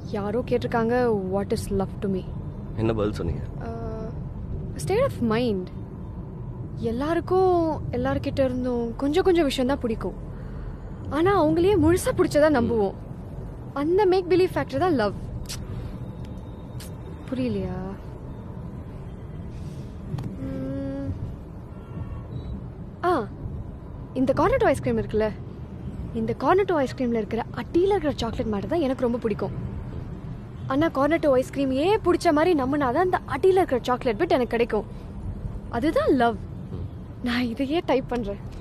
யாரோ கேட்டிருக்காங்க what is love to me என்ன பதில் சொன்னீங்க ஸ்டேட் ஆஃப் மைண்ட் எல்லாருக்கும் எல்லார்கிட்ட இருந்தும் கொஞ்சம் கொஞ்சம் விஷயம் தான் பிடிக்கும் ஆனால் அவங்களையே முழுசாக பிடிச்சதா நம்புவோம் அந்த மேக் பிலீவ் ஃபேக்டர் தான் லவ் புரியலையா ம். ஆ இந்த கார்னட்டோ ஐஸ்கிரீம் இருக்குல்ல இந்த கார்னட்டோ ஐஸ்கிரீமில் இருக்கிற அட்டியில் இருக்கிற சாக்லேட் மாதிரி தான் எனக்கு ரொம்ப பிடிக்கும் ஆனால் கார்னட்டோ ஐஸ்கிரீம் ஏன் பிடிச்ச மாதிரி நம்பினாதான் அந்த அடியில் இருக்கிற சாக்லேட் பிட் எனக்கு கிடைக்கும் அதுதான் லவ் நான் இதையே டைப் பண்ணுறேன்